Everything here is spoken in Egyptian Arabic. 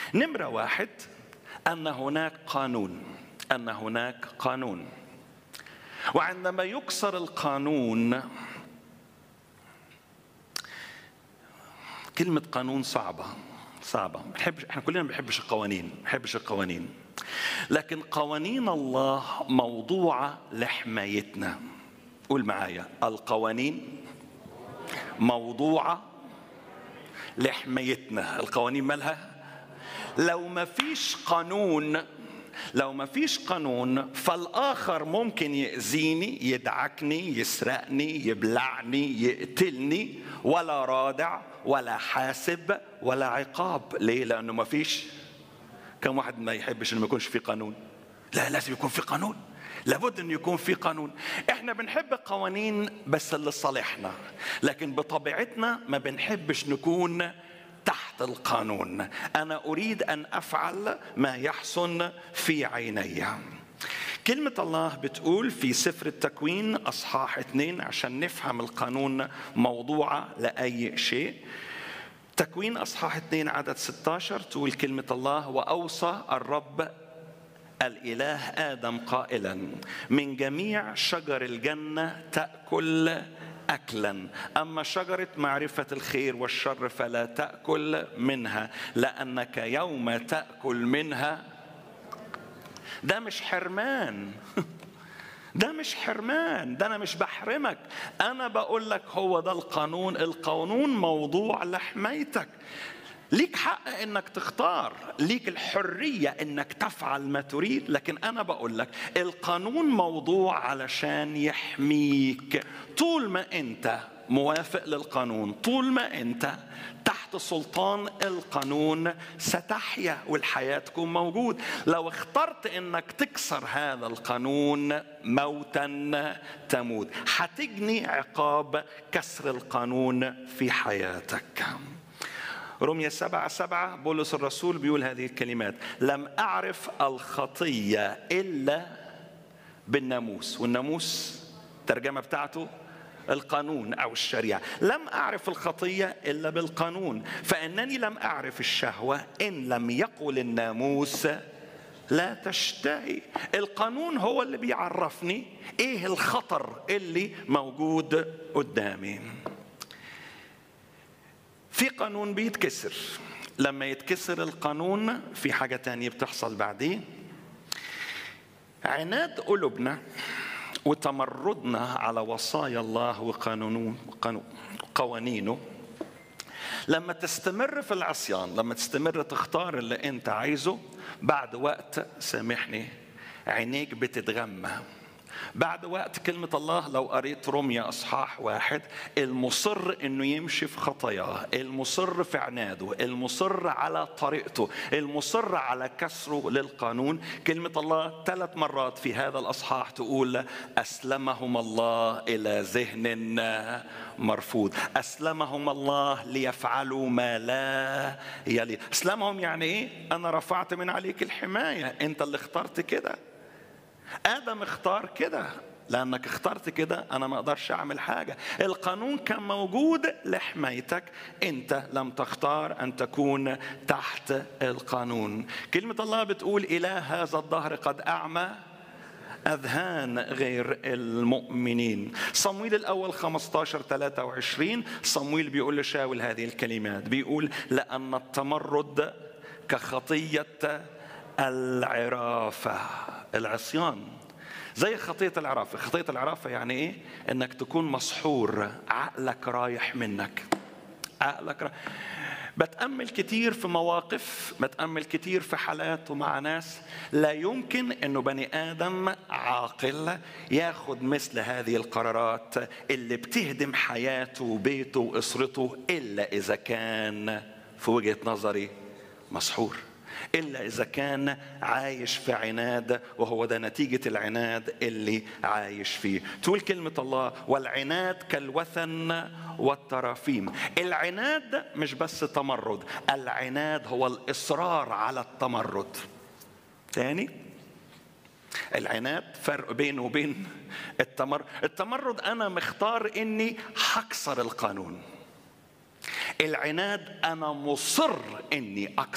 نمرة واحد أن هناك قانون أن هناك قانون وعندما يكسر القانون كلمة قانون صعبة صعبة بنحبش احنا كلنا ما بنحبش القوانين ما بنحبش القوانين لكن قوانين الله موضوعة لحمايتنا قول معايا القوانين موضوعة لحمايتنا القوانين مالها لو ما فيش قانون لو ما فيش قانون فالآخر ممكن يأذيني يدعكني يسرقني يبلعني يقتلني ولا رادع ولا حاسب ولا عقاب ليه لأنه ما فيش كم واحد ما يحبش انه ما يكونش في قانون لا لازم يكون في قانون لابد انه يكون في قانون احنا بنحب القوانين بس اللي صالحنا لكن بطبيعتنا ما بنحبش نكون تحت القانون انا اريد ان افعل ما يحسن في عيني كلمة الله بتقول في سفر التكوين أصحاح اثنين عشان نفهم القانون موضوعة لأي شيء تكوين أصحاح اثنين عدد 16 تقول كلمة الله وأوصى الرب الإله آدم قائلا من جميع شجر الجنة تأكل أكلا أما شجرة معرفة الخير والشر فلا تأكل منها لأنك يوم تأكل منها ده مش حرمان ده مش حرمان ده انا مش بحرمك انا بقول لك هو ده القانون القانون موضوع لحمايتك ليك حق انك تختار ليك الحريه انك تفعل ما تريد لكن انا بقول لك القانون موضوع علشان يحميك طول ما انت موافق للقانون طول ما انت تحت سلطان القانون ستحيا والحياة تكون موجود لو اخترت انك تكسر هذا القانون موتا تموت هتجني عقاب كسر القانون في حياتك رمية سبعة سبعة بولس الرسول بيقول هذه الكلمات لم أعرف الخطية إلا بالناموس والناموس الترجمة بتاعته القانون او الشريعه لم اعرف الخطيه الا بالقانون فانني لم اعرف الشهوه ان لم يقل الناموس لا تشتهي القانون هو اللي بيعرفني ايه الخطر اللي موجود قدامي في قانون بيتكسر لما يتكسر القانون في حاجه تانية بتحصل بعدين عناد قلوبنا وتمردنا على وصايا الله وقانونه قوانينه لما تستمر في العصيان لما تستمر تختار اللي انت عايزه بعد وقت سامحني عينيك بتتغمى بعد وقت كلمة الله لو قريت رمية أصحاح واحد المصر إنه يمشي في خطاياه المصر في عناده المصر على طريقته المصر على كسره للقانون كلمة الله ثلاث مرات في هذا الأصحاح تقول أسلمهم الله إلى ذهن مرفوض أسلمهم الله ليفعلوا ما لا يلي أسلمهم يعني إيه أنا رفعت من عليك الحماية أنت اللي اخترت كده ادم اختار كده لانك اخترت كده انا ما اقدرش اعمل حاجه القانون كان موجود لحمايتك انت لم تختار ان تكون تحت القانون كلمه الله بتقول اله هذا الظهر قد اعمى أذهان غير المؤمنين صمويل الأول 15 23 صمويل بيقول لشاول هذه الكلمات بيقول لأن التمرد كخطية العرافة العصيان زي خطية العرافة خطية العرافة يعني إيه إنك تكون مسحور عقلك رايح منك عقلك رايح بتأمل كتير في مواقف بتأمل كتير في حالات ومع ناس لا يمكن أنه بني آدم عاقل ياخد مثل هذه القرارات اللي بتهدم حياته وبيته وأسرته إلا إذا كان في وجهة نظري مسحور إلا إذا كان عايش في عناد وهو ده نتيجة العناد اللي عايش فيه تقول كلمة الله والعناد كالوثن والترافيم العناد مش بس تمرد العناد هو الإصرار على التمرد تاني العناد فرق بينه وبين التمرد التمرد أنا مختار إني هكسر القانون العناد أنا مصر إني أكسر